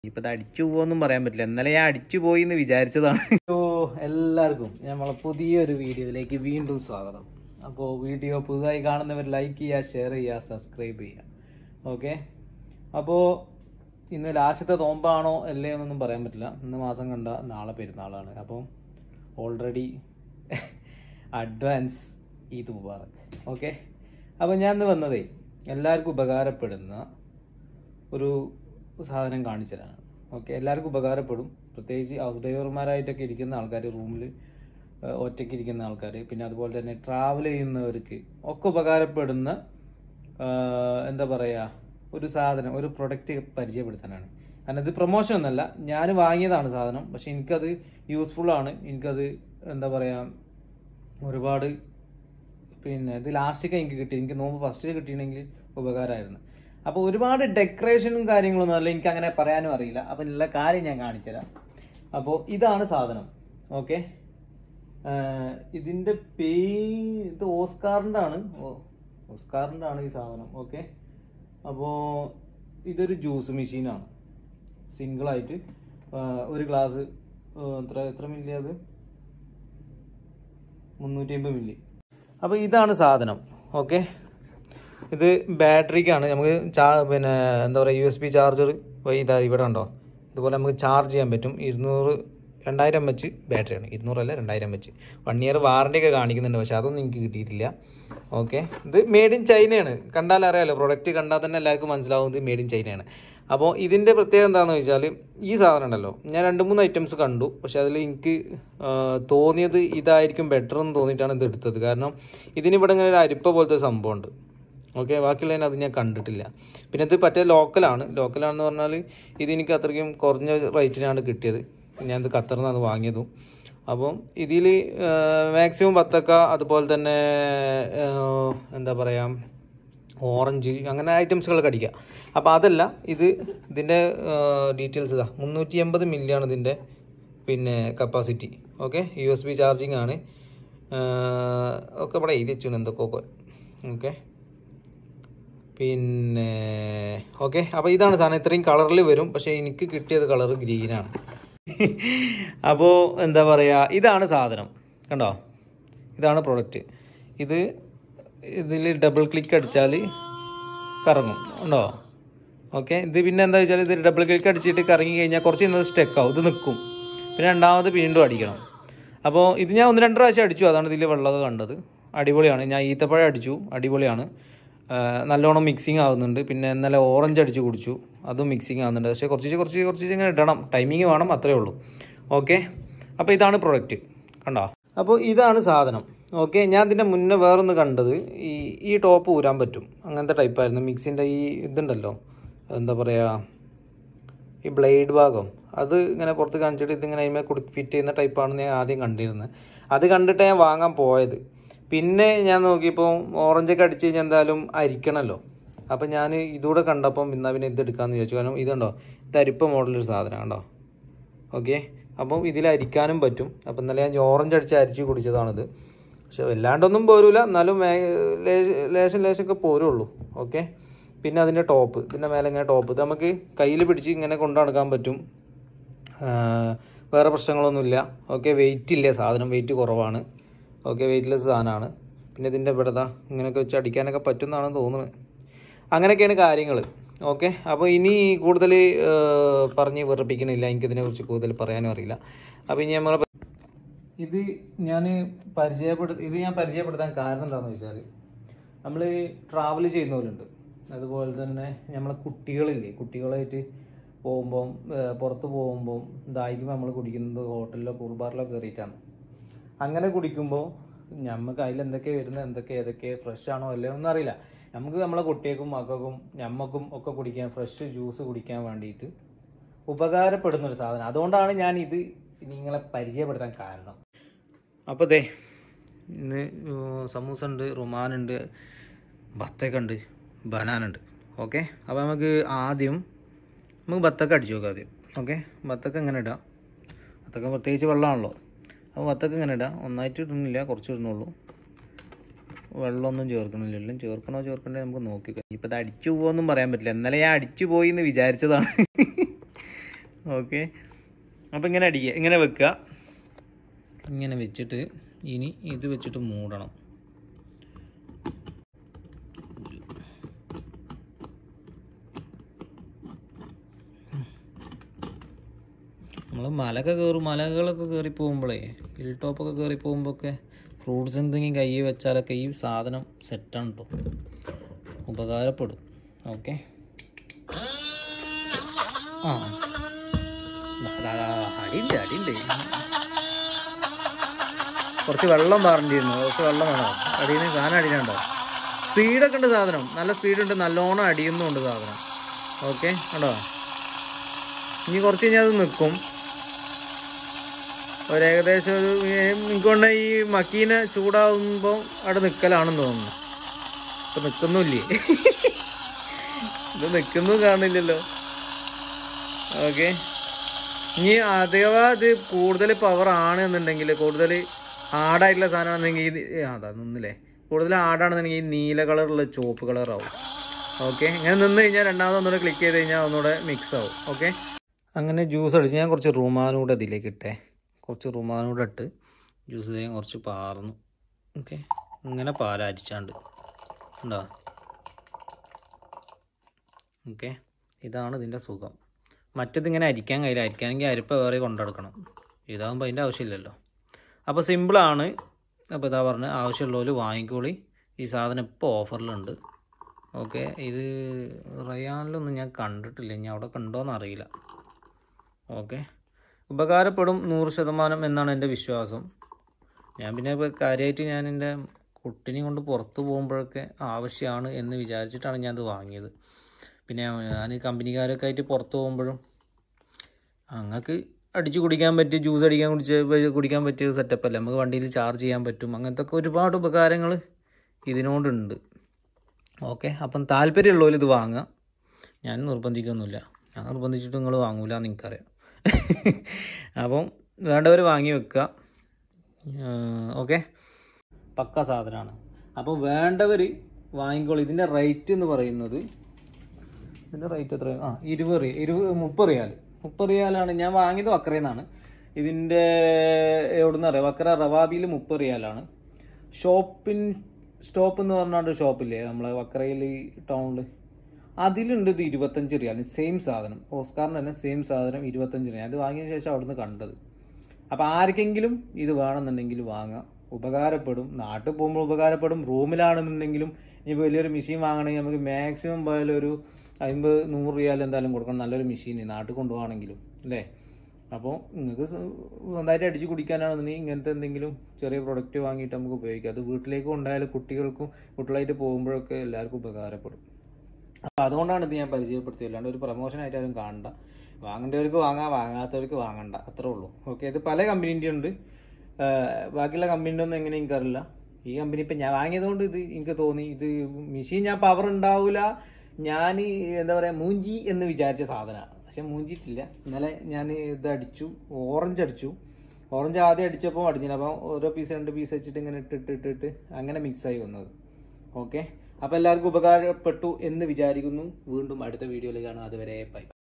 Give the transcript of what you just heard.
ഇപ്പൊ ഇത് അടിച്ചു പോവൊന്നും പറയാൻ പറ്റില്ല ഇന്നലെ ഞാൻ അടിച്ചു പോയി എന്ന് വിചാരിച്ചതാണ് ഓ എല്ലാവർക്കും നമ്മളെ പുതിയൊരു വീഡിയോയിലേക്ക് വീണ്ടും സ്വാഗതം അപ്പോൾ വീഡിയോ പുതുതായി കാണുന്നവർ ലൈക്ക് ചെയ്യുക ഷെയർ ചെയ്യുക സബ്സ്ക്രൈബ് ചെയ്യുക ഓക്കെ അപ്പോൾ ഇന്ന് ലാസ്റ്റത്തെ നോമ്പാണോ അല്ലേ എന്നൊന്നും പറയാൻ പറ്റില്ല ഇന്ന് മാസം കണ്ട നാളെ പെരുന്നാളാണ് അപ്പോൾ already advance Eid Mubarak okay അപ്പോൾ ഞാൻ ഇന്ന് വന്നതേ എല്ലാവർക്കും ഉപകാരപ്പെടുന്ന ഒരു സാധനം കാണിച്ചു തരാനാണ് ഓക്കെ എല്ലാവർക്കും ഉപകാരപ്പെടും പ്രത്യേകിച്ച് ഹൗസ് ഡ്രൈവർമാരായിട്ടൊക്കെ ഇരിക്കുന്ന ആൾക്കാർ റൂമിൽ ഒറ്റയ്ക്ക് ഇരിക്കുന്ന ആൾക്കാർ പിന്നെ അതുപോലെ തന്നെ ട്രാവൽ ചെയ്യുന്നവർക്ക് ഒക്കെ ഉപകാരപ്പെടുന്ന ആ, എന്താ പറയുക ഒരു സാധനം ഒരു പ്രൊഡക്റ്റ് പരിചയപ്പെടുത്താനാണ് കാരണം ഇത് പ്രൊമോഷൻ ഒന്നല്ല ഞാൻ വാങ്ങിയതാണ് സാധനം പക്ഷെ എനിക്കത് യൂസ്ഫുൾ ആണ് എനിക്കത് എന്താ പറയുക ഒരുപാട് പിന്നെ ഇത് ലാസ്റ്റൊക്കെ എനിക്ക് കിട്ടി എനിക്ക് നോമ്പ് ഫസ്റ്റിൽ കിട്ടിയിട്ടുണ്ടെങ്കിൽ ഉപകാരമായിരുന്നു അപ്പോൾ ഒരുപാട് ഡെക്കറേഷനും കാര്യങ്ങളൊന്നും അല്ല എനിക്ക് അങ്ങനെ പറയാനും അറിയില്ല അപ്പം എല്ലാ കാര്യം ഞാൻ കാണിച്ചുതരാം അപ്പോൾ ഇതാണ് സാധനം ഓക്കെ ഇതിൻ്റെ പേ ഇത് ഓസ്കാറിൻ്റെ ആണ് ഓ ഓസ്കാറിൻ്റെ ആണ് ഈ സാധനം ഓക്കെ അപ്പോൾ ഇതൊരു ജ്യൂസ് മെഷീനാണ് സിംഗിളായിട്ട് ഒരു ഗ്ലാസ് എത്ര എത്ര മില്ലി അത് മുന്നൂറ്റി അമ്പത് മില്ലി അപ്പോൾ ഇതാണ് സാധനം ഓക്കെ ഇത് ബാറ്ററിക്കാണ് നമുക്ക് ചാ പിന്നെ എന്താ പറയുക യു എസ് ബി ചാർജർ ഇതാ ഇവിടെ ഉണ്ടോ ഇതുപോലെ നമുക്ക് ചാർജ് ചെയ്യാൻ പറ്റും ഇരുന്നൂറ് രണ്ടായിരം എം എച്ച് ബാറ്ററിയാണ് ഇരുന്നൂറല്ല രണ്ടായിരം M H one year warranty ഒക്കെ കാണിക്കുന്നുണ്ട് പക്ഷേ അതൊന്നും എനിക്ക് കിട്ടിയിട്ടില്ല ഓക്കെ ഇത് മെയ്ഡ് ഇൻ ചൈനയാണ് കണ്ടാൽ അറിയാലോ പ്രൊഡക്റ്റ് കണ്ടാൽ തന്നെ എല്ലാവർക്കും മനസ്സിലാവും ഇത് മെയ്ഡ് ഇൻ ചൈനയാണ് അപ്പോൾ ഇതിൻ്റെ പ്രത്യേകത എന്താണെന്ന് വെച്ചാൽ ഈ സാധനം ഉണ്ടല്ലോ ഞാൻ രണ്ട് മൂന്ന് ഐറ്റംസ് കണ്ടു പക്ഷെ അതിൽ എനിക്ക് ആ, തോന്നിയത് ഇതായിരിക്കും ബെറ്റർ എന്ന് തോന്നിയിട്ടാണ് ഇത് എടുത്തത് കാരണം ഇതിനിവിടെ ഇങ്ങനെ ഒരു അരിപ്പ പോലത്തെ ഒരു സംഭവമുണ്ട് ഓക്കെ ബാക്കിയുള്ളതിന് അത് ഞാൻ കണ്ടിട്ടില്ല പിന്നെ ഇത് പറ്റേ ലോക്കലാണ് ലോക്കലാണെന്ന് പറഞ്ഞാൽ ഇത് എനിക്ക് അത്രയ്ക്കും കുറഞ്ഞ റേറ്റിനാണ് കിട്ടിയത് ഞാനിത് ഖത്തറിൽ നിന്നാണ് വാങ്ങിയതും അപ്പം ഇതിൽ മാക്സിമം ബത്തക്ക അതുപോലെ തന്നെ ആ, എന്താ പറയുക ഓറഞ്ച് അങ്ങനെ ഐറ്റംസുകളൊക്കെ അടിക്കുക അപ്പോൾ അതല്ല ഇത് ഇതിൻ്റെ ഡീറ്റെയിൽസ് ഇതാ മുന്നൂറ്റി എൺപത് മില്ലിയാണ് ഇതിൻ്റെ പിന്നെ capacity okay U S B charging ആണ് ആഹ് ഒക്കെ ഇവിടെ എഴുതി വെച്ചു എന്തൊക്കെ ഓക്കെ പിന്നെ ഓക്കെ അപ്പോൾ ഇതാണ് സാധനം ഇത്രയും കളറിൽ വരും പക്ഷേ എനിക്ക് കിട്ടിയത് കളർ ഗ്രീനാണ് അപ്പോൾ എന്താ പറയുക ഇതാണ് സാധനം കണ്ടോ ഇതാണ് പ്രൊഡക്റ്റ് ഇത് ഇതിൽ ഡബിൾ ക്ലിക്ക് അടിച്ചാൽ കറങ്ങും ഉണ്ടോ ഓക്കെ ഇത് പിന്നെ എന്താ വെച്ചാൽ ഇത് ഡബിൾ ക്ലിക്ക് അടിച്ചിട്ട് കറങ്ങി കഴിഞ്ഞാൽ കുറച്ച് ഇന്നത് സ്റ്റെക്ക് ആവും ഇത് നിൽക്കും പിന്നെ രണ്ടാമത് വീണ്ടും അടിക്കണം അപ്പോൾ ഇത് ഞാൻ ഒന്ന് രണ്ട് പ്രാവശ്യം അടിച്ചു അതാണ് ഇതിൽ വെള്ളമൊക്കെ കണ്ടത് അടിപൊളിയാണ് ഞാൻ ഈത്തപ്പഴം അടിച്ചു അടിപൊളിയാണ് ആ, നല്ലോണം മിക്സിങ് ആവുന്നുണ്ട് പിന്നെ ഇന്നലെ ഓറഞ്ച് അടിച്ച് കുടിച്ചു അതും മിക്സിങ് ആവുന്നുണ്ട് പക്ഷേ കുറച്ച് കുറച്ച് കുറച്ച് ഇങ്ങനെ ഇടണം ടൈമിങ് വേണം അത്രേ ഉള്ളൂ ഓക്കെ അപ്പോൾ ഇതാണ് പ്രൊഡക്റ്റ് കണ്ടോ അപ്പോൾ ഇതാണ് സാധനം ഓക്കെ ഞാൻ ഇതിൻ്റെ മുന്നേ വേറൊന്ന് കണ്ടത് ഈ ഈ ടോപ്പ് ഊരാൻ പറ്റും അങ്ങനത്തെ ടൈപ്പായിരുന്നു മിക്സിൻ്റെ ഈ ഇതുണ്ടല്ലോ എന്താ പറയുക ഈ ബ്ലേഡ് ഭാഗം അത് ഇങ്ങനെ പുറത്ത് കാണിച്ചിട്ട് ഇതിങ്ങനെ അതിന്മേൽ കുടി ഫിറ്റ് ചെയ്യുന്ന ടൈപ്പാണെന്ന് ഞാൻ ആദ്യം കണ്ടിരുന്നത് അത് കണ്ടിട്ട് ഞാൻ വാങ്ങാൻ പോയത് പിന്നെ ഞാൻ നോക്കിയപ്പോൾ ഓറഞ്ചൊക്കെ അടിച്ച് കഴിഞ്ഞാൽ എന്തായാലും അരിക്കണമല്ലോ അപ്പം ഞാൻ ഇതുകൂടെ കണ്ടപ്പം എന്നാൽ പിന്നെ ഇത് എടുക്കാമെന്ന് വിചാരിച്ചു കാരണം ഇതുണ്ടോ ഇത് അരിപ്പ മോഡലൊരു സാധനം കണ്ടോ ഓക്കെ അപ്പം ഇതിൽ അരിക്കാനും പറ്റും അപ്പം ഇന്നലെ ഞാൻ ഓറഞ്ച് അടിച്ച് അരിച്ച് കുടിച്ചതാണിത് പക്ഷെ വല്ലാണ്ടൊന്നും പോരൂല എന്നാലും മേ- ലേ- ലേശം ലേശമൊക്കെ പോരുള്ളൂ ഓക്കെ പിന്നെ അതിൻ്റെ ടോപ്പ് ഇതിൻ്റെ മേലെ ഇങ്ങനെ ടോപ്പ് ഇത് നമുക്ക് കയ്യിൽ പിടിച്ച് ഇങ്ങനെ കൊണ്ടു നടക്കാൻ പറ്റും ആ, വേറെ പ്രശ്നങ്ങളൊന്നുമില്ല ഓക്കെ വെയിറ്റ് ഇല്ല സാധനം വെയിറ്റ് കുറവാണ് ഓക്കെ വെയിറ്റ്ലെസ് സാധനമാണ് പിന്നെ ഇതിൻ്റെ ഇവിടെ ദാ ഇങ്ങനെയൊക്കെ വെച്ച് അടിക്കാനൊക്കെ പറ്റുമെന്നാണ് തോന്നുന്നത് അങ്ങനെയൊക്കെയാണ് കാര്യങ്ങൾ ഓക്കെ അപ്പോൾ ഇനി കൂടുതൽ പറഞ്ഞ് വെറുപ്പിക്കണില്ല എനിക്കിതിനെക്കുറിച്ച് കൂടുതൽ പറയാനും അറിയില്ല അപ്പോൾ ഇനി നമ്മളെ ഇത് ഞാൻ പരിചയപ്പെടു ഇത് ഞാൻ പരിചയപ്പെടുത്താൻ കാരണം എന്താണെന്ന് വെച്ചാൽ നമ്മൾ ട്രാവൽ ചെയ്യുന്നവരുണ്ട് അതുപോലെ തന്നെ നമ്മളെ കുട്ടികളില്ലേ കുട്ടികളായിട്ട് പോകുമ്പം ഏഹ് പുറത്ത് പോകുമ്പം ദാഹിക്കുമ്പോൾ നമ്മൾ കുടിക്കുന്നത് ഹോട്ടലിലോ കൂൾ ബാറിലോ കയറിയിട്ടാണ് അങ്ങനെ കുടിക്കുമ്പോൾ നമുക്ക് അതിൽ എന്തൊക്കെ വരുന്നത് എന്തൊക്കെ ഏതൊക്കെ ഫ്രഷ് ആണോ അല്ലയോ ഒന്നും അറിയില്ല നമുക്ക് നമ്മളെ കുട്ടികൾക്കും മക്കൾക്കും ഞമ്മക്കും ഒക്കെ കുടിക്കാൻ ഫ്രഷ് ജ്യൂസ് കുടിക്കാൻ വേണ്ടിയിട്ട് ഉപകാരപ്പെടുന്ന ഒരു സാധനം അതുകൊണ്ടാണ് ഞാൻ ഇത് നിങ്ങളെ പരിചയപ്പെടുത്താൻ കാരണം അപ്പോൾ ദേ ഇന്ന് സമൂസ ഉണ്ട് റുമാനുണ്ട് ബത്തക്ക ഉണ്ട് ബനാനുണ്ട് ഓക്കെ അപ്പോൾ നമുക്ക് ആദ്യം നമുക്ക് ബത്തക്ക അടിച്ചു നോക്കാം ആദ്യം ഓക്കെ ബത്തക്ക എങ്ങനെ ഇടാം ബത്തക്ക പ്രത്യേകിച്ച് വെള്ളമാണല്ലോ അപ്പോൾ ബത്തക്ക ഇങ്ങനെ ഇടാം ഒന്നായിട്ട് ഇടുന്നില്ല കുറച്ച് ഇടുന്നുള്ളൂ വെള്ളമൊന്നും ചേർക്കണില്ല എല്ലാം ചേർക്കണോ ചേർക്കണ്ടേ നമുക്ക് നോക്കി ഇപ്പം ഇത് അടിച്ചു പോകുമെന്നും പറയാൻ പറ്റില്ല ഇന്നലെ ഞാൻ അടിച്ചു പോയി എന്ന് വിചാരിച്ചതാണ് ഓക്കെ അപ്പോൾ ഇങ്ങനെ അടിക്കുക ഇങ്ങനെ വെക്കുക ഇങ്ങനെ വെച്ചിട്ട് ഇനി ഇത് വെച്ചിട്ട് മൂടണം നമ്മൾ മലയൊക്കെ കയറും മലകളൊക്കെ കയറി പോകുമ്പോഴേ ഹിൽ ടോപ്പൊക്കെ കയറി പോകുമ്പോഴൊക്കെ ഫ്രൂട്ട്സ് എന്തെങ്കിലും കൈ വെച്ചാലൊക്കെ ഈ സാധനം സെറ്റാണ് കേട്ടോ ഉപകാരപ്പെടും ഓക്കെ ആ ദാ, ദാ, ദാ, അടിയുണ്ട് അടിയുണ്ട് കുറച്ച് വെള്ളം പറഞ്ഞിരുന്നു കുറച്ച് വെള്ളം വേണോ അടിയിൽ നിന്ന് സാധനം അടിയുന്നുണ്ടോ സ്പീഡൊക്കെ ഉണ്ട് സാധനം നല്ല സ്പീഡുണ്ട് നല്ലോണം അടിയുന്നുണ്ട് സാധനം ഓക്കെ കണ്ടോ ഇനി കുറച്ച് കഴിഞ്ഞാൽ അത് നിൽക്കും ഒരു ഏകദേശം ഒരു എനിക്കൊണ്ട് ഈ മക്കീനെ ചൂടാവുമ്പോൾ അവിടെ നിൽക്കലാണെന്ന് തോന്നുന്നു ഇപ്പൊ നിൽക്കുന്നില്ലേ ഇത് നിൽക്കുന്നു കാണില്ലല്ലോ ഓക്കെ ഇനി അഥവാ ഇത് കൂടുതൽ പവർ ആണ് എന്നുണ്ടെങ്കിൽ കൂടുതൽ ആടായിട്ടുള്ള സാധനമാണെന്നുണ്ടെങ്കിൽ ഇത് ഏ, അതാ നിന്നില്ലേ കൂടുതൽ ആടാണെന്നുണ്ടെങ്കിൽ ഈ നീല കളറുള്ള ചുവപ്പ് കളറാവും ഓക്കെ ഇങ്ങനെ നിന്ന് കഴിഞ്ഞാൽ രണ്ടാമത് ഒന്നുകൂടെ ക്ലിക്ക് ചെയ്ത് കഴിഞ്ഞാൽ ഒന്നുകൂടെ മിക്സ് ആവും ഓക്കെ അങ്ങനെ ജ്യൂസ് അടിച്ച് ഞാൻ കുറച്ച് റുമാനൂടെ അതിലേക്ക് ഇട്ടേ കുറച്ച് റുമാനൂടെ ഇട്ട് ജ്യൂസ് ചെയ്യാൻ കുറച്ച് പാർന്നു ഓക്കെ ഇങ്ങനെ പാലരിച്ചാണ്ട് ഉണ്ടോ ഓക്കെ ഇതാണ് ഇതിൻ്റെ സുഖം മറ്റേത് ഇങ്ങനെ അരിക്കാൻ കഴിയില്ല അരിക്കാനെങ്കിൽ അരിപ്പ വേറെ കൊണ്ടെടുക്കണം ഇതാകുമ്പോൾ അതിൻ്റെ ആവശ്യമില്ലല്ലോ അപ്പോൾ സിമ്പിളാണ് അപ്പോൾ ഇതാ പറഞ്ഞ ആവശ്യമുള്ളവർ വാങ്ങിക്കോളി ഈ സാധനം ഇപ്പോൾ ഓഫറിലുണ്ട് ഓക്കെ ഇത് റയാനിലൊന്നും ഞാൻ കണ്ടിട്ടില്ല ഇനി അവിടെ കണ്ടോന്ന് അറിയില്ല ഓക്കെ ഉപകാരപ്പെടും നൂറ് ശതമാനം എന്നാണ് എൻ്റെ വിശ്വാസം ഞാൻ പിന്നെ ഇപ്പോൾ കാര്യമായിട്ട് ഞാൻ എൻ്റെ കുട്ടിനെയും കൊണ്ട് പുറത്ത് പോകുമ്പോഴൊക്കെ ആവശ്യമാണ് എന്ന് വിചാരിച്ചിട്ടാണ് ഞാനത് വാങ്ങിയത് പിന്നെ ഞാൻ കമ്പനിക്കാരൊക്കെ ആയിട്ട് പുറത്ത് പോകുമ്പോഴും അങ്ങക്ക് അടിച്ച് കുടിക്കാൻ പറ്റിയ ജ്യൂസ് അടിക്കാൻ കുടിച്ച് കുടിക്കാൻ പറ്റിയ സെറ്റപ്പ് അല്ലേ നമുക്ക് വണ്ടിയിൽ ചാർജ് ചെയ്യാൻ പറ്റും അങ്ങനത്തെ ഒക്കെ ഒരുപാട് ഉപകാരങ്ങൾ ഇതിനോടുണ്ട് ഓക്കെ അപ്പം താല്പര്യമുള്ളവർ ഇത് വാങ്ങുക ഞാൻ നിർബന്ധിക്കൊന്നുമില്ല ഞാൻ നിർബന്ധിച്ചിട്ട് നിങ്ങൾ വാങ്ങൂല എന്ന് എനിക്കറിയാം അപ്പം വേണ്ടവർ വാങ്ങി വെക്കുക ഓക്കെ പക്ക സാധനമാണ് അപ്പോൾ വേണ്ടവർ വാങ്ങിക്കോളൂ ഇതിൻ്റെ റേറ്റ് എന്ന് പറയുന്നത് ഇതിൻ്റെ റേറ്റ് എത്ര ആ ഇരുപത് റിയ ഇരുപത് മുപ്പത് റിയാൽ മുപ്പത് റിയാലാണ് ഞാൻ വാങ്ങിയത് വക്രയിൽ നിന്നാണ് ഇതിൻ്റെ എവിടുന്ന് അറിയാം വക്ര റവാബിയിൽ മുപ്പത് റിയാലാണ് ഷോപ്പിൻ സ്റ്റോപ്പ് എന്ന് പറഞ്ഞാണ്ട് ഷോപ്പില്ലേ നമ്മളെ വക്രയിൽ ടൗണിൽ അതിലുണ്ട് ഇത് ഇരുപത്തഞ്ച് റിയാൽ സെയിം സാധനം ഓസ്കാറിന് തന്നെ സെയിം സാധനം ഇരുപത്തഞ്ച് റിയാൽ അത് വാങ്ങിയ ശേഷം അവിടുന്ന് കണ്ടത് അപ്പോൾ ആർക്കെങ്കിലും ഇത് വേണമെന്നുണ്ടെങ്കിൽ വാങ്ങാം ഉപകാരപ്പെടും നാട്ടിൽ പോകുമ്പോൾ ഉപകാരപ്പെടും റൂമിലാണെന്നുണ്ടെങ്കിലും ഇനിയിപ്പോൾ വലിയൊരു മെഷീൻ വാങ്ങണമെങ്കിൽ നമുക്ക് മാക്സിമം പോയാലും ഒരു അമ്പത് നൂറ് റിയാൽ എന്തായാലും കൊടുക്കണം നല്ലൊരു മെഷീൻ നാട്ടിൽ കൊണ്ടുപോകണമെങ്കിലും അല്ലേ അപ്പോൾ നിങ്ങൾക്ക് സ്വന്തമായിട്ട് അടിച്ച് കുടിക്കാനാണെന്നുണ്ടെങ്കിൽ ഇങ്ങനത്തെ എന്തെങ്കിലും ചെറിയ പ്രൊഡക്റ്റ് വാങ്ങിയിട്ട് നമുക്ക് ഉപയോഗിക്കാം അത് വീട്ടിലേക്ക് കൊണ്ടായാലും കുട്ടികൾക്കും കുട്ടികളായിട്ട് പോകുമ്പോഴൊക്കെ എല്ലാവർക്കും ഉപകാരപ്പെടും അപ്പോൾ അതുകൊണ്ടാണ് ഇത് ഞാൻ പരിചയപ്പെടുത്തിയത് അല്ലാണ്ട് ഒരു പ്രൊമോഷൻ ആയിട്ട് ആരും കാണണ്ട വാങ്ങേണ്ടവർക്ക് വാങ്ങാം വാങ്ങാത്തവർക്ക് വാങ്ങണ്ട അത്രേ ഉള്ളൂ ഓക്കെ ഇത് പല കമ്പനീൻ്റെ ഉണ്ട് ആഹ് ബാക്കിയുള്ള കമ്പനീൻ്റെ ഒന്നും എങ്ങനെ എനിക്കറിയില്ല ഈ കമ്പനി ഇപ്പം ഞാൻ വാങ്ങിയതുകൊണ്ട് ഇത് എനിക്ക് തോന്നി ഇത് മെഷീൻ ഞാൻ പവർ ഉണ്ടാവില്ല ഞാൻ എന്താ പറയുക മൂഞ്ചി എന്ന് വിചാരിച്ച സാധനമാണ് പക്ഷെ മൂഞ്ചിട്ടില്ല ഇന്നലെ ഞാൻ ഇത് അടിച്ചു ഓറഞ്ച് അടിച്ചു ഓറഞ്ച് ആദ്യം അടിച്ചപ്പോൾ അടിഞ്ഞില്ല അപ്പോൾ ഓരോ പീസ് രണ്ട് പീസ് വെച്ചിട്ട് ഇങ്ങനെ ഇട്ടിട്ട് ഇട്ടിട്ട് അങ്ങനെ മിക്സായി വന്നത് ഓക്കെ അപ്പോൾ എല്ലാവർക്കും ഉപകാരപ്പെട്ടു എന്ന് വിചാരിക്കുന്നു വീണ്ടും അടുത്ത വീഡിയോയിൽ കാണാം അതുവരെ ബൈ